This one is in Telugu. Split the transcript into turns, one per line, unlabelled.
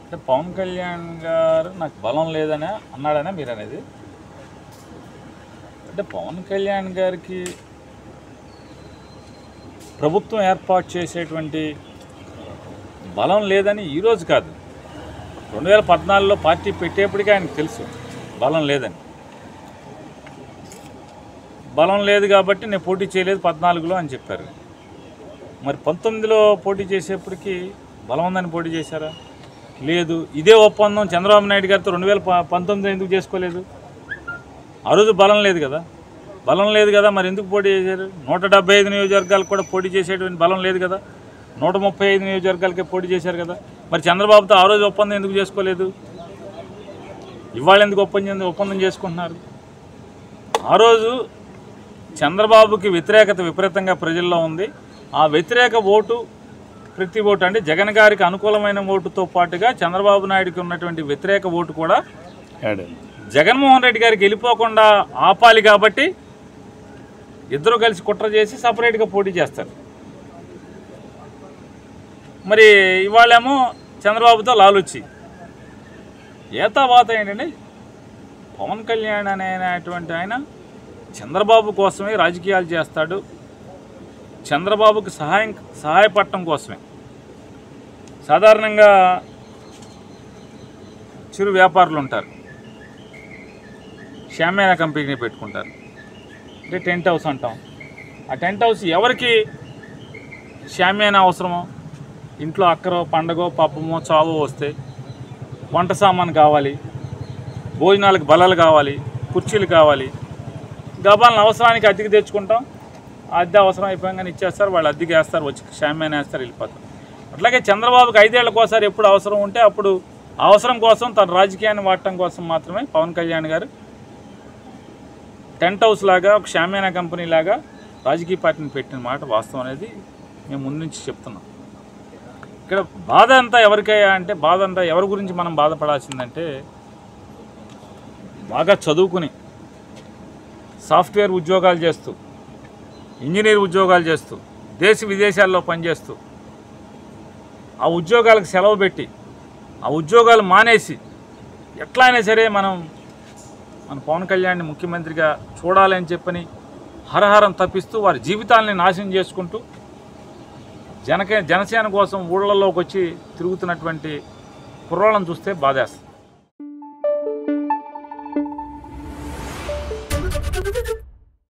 అంటే పవన్ కళ్యాణ్ గారు నాకు బలం లేదనే అన్నాడనే మీరు అనేది అంటే పవన్ కళ్యాణ్ గారికి ప్రభుత్వం ఏర్పాటు చేసేటువంటి బలం లేదని ఈరోజు కాదు రెండు వేల పద్నాలుగులో పార్టీ పెట్టేప్పటికీ ఆయనకు తెలుసు బలం లేదని బలం లేదు కాబట్టి నేను పోటీ చేయలేదు పద్నాలుగులో అని చెప్పారు మరి పంతొమ్మిదిలో పోటీ చేసేప్పటికి బలం ఉందని పోటీ చేశారా లేదు ఇదే ఒప్పందం చంద్రబాబు నాయుడు గారితో రెండు వేల ప- పంతొమ్మిదిలో ఎందుకు చేసుకోలేదు ఆ రోజు బలం లేదు కదా బలం లేదు కదా మరి ఎందుకు పోటీ చేశారు నూట డెబ్బై ఐదు నియోజకవర్గాలకు కూడా పోటీ చేసేటువంటి బలం లేదు కదా నూట ముప్పై ఐదు నియోజకవర్గాలకే పోటీ చేశారు కదా మరి చంద్రబాబుతో ఆ రోజు ఒప్పందం ఎందుకు చేసుకోలేదు ఇవాళ ఎందుకు ఒప్పందం ఒప్పందం చేసుకుంటున్నారు ఆ రోజు చంద్రబాబుకి వ్యతిరేకత విపరీతంగా ప్రజల్లో ఉంది ఆ వ్యతిరేక ఓటు ప్రతి ఓటు అంటే జగన్ గారికి అనుకూలమైన ఓటుతో పాటుగా చంద్రబాబు నాయుడుకి ఉన్నటువంటి వ్యతిరేక ఓటు కూడా
యాడ్
జగన్మోహన్ రెడ్డి గారికి వెళ్ళిపోకుండా ఆపాలి కాబట్టి ఇద్దరు కలిసి కుట్ర చేసి సపరేట్గా పోటీ చేస్తారు మరి ఇవాళేమో చంద్రబాబుతో లాలుచ్చి ఏతావాత ఏంటండి పవన్ కళ్యాణ్ అనేటువంటి ఆయన చంద్రబాబు కోసమే రాజకీయాలు చేస్తాడు చంద్రబాబుకి సహాయం సహాయపడటం కోసమే సాధారణంగా చిరు వ్యాపారులు ఉంటారు షామేనా కంపెనీ పెట్టుకుంటారు అంటే టెంట్ హౌస్ అంటాం ఆ టెంట్ హౌస్ ఎవరికి షామేనా అవసరమో ఇంట్లో అక్కరో పండగో పప్పమో చావో వస్తే వంట సామాన్ కావాలి భోజనాలకు బలాలు కావాలి కుర్చీలు కావాలి గబాలను అవసరానికి అద్దెకి తెచ్చుకుంటాం ఆ అద్దె అవసరం అయిపోయాగానే ఇచ్చేస్తారు వాళ్ళు అద్దెకి వేస్తారు వచ్చి షామేనా వేస్తారు వెళ్ళిపోతారు అట్లాగే చంద్రబాబుకి ఐదేళ్లకోసారి ఎప్పుడు అవసరం ఉంటే అప్పుడు ఆ అవసరం కోసం తన రాజకీయాన్ని వాడటం కోసం మాత్రమే పవన్ కళ్యాణ్ గారు టెంట్ హౌస్ లాగా ఒక షామేనా కంపెనీ లాగా రాజకీయ పార్టీని పెట్టిన మాట వాస్తవం అనేది మేము ముందు నుంచి చెప్తున్నాం ఇక్కడ బాధ అంతా ఎవరికయ్యా అంటే బాధ అంతా ఎవరి గురించి మనం బాధపడాల్సిందంటే బాగా చదువుకుని సాఫ్ట్వేర్ ఉద్యోగాలు చేస్తూ ఇంజనీర్ ఉద్యోగాలు చేస్తూ దేశ విదేశాల్లో పనిచేస్తూ ఆ ఉద్యోగాలకు సెలవు పెట్టి ఆ ఉద్యోగాలు మానేసి ఎట్లా అయినా సరే మనం మన పవన్ కళ్యాణ్ని ముఖ్యమంత్రిగా చూడాలని చెప్పని హరహరం తప్పిస్తూ వారి జీవితాలని నాశనం చేసుకుంటూ జనకే జనసేన కోసం ఊళ్ళలోకి వచ్చి తిరుగుతున్నటువంటి కుర్రోళ్ళని చూస్తే బాధేస్తుంది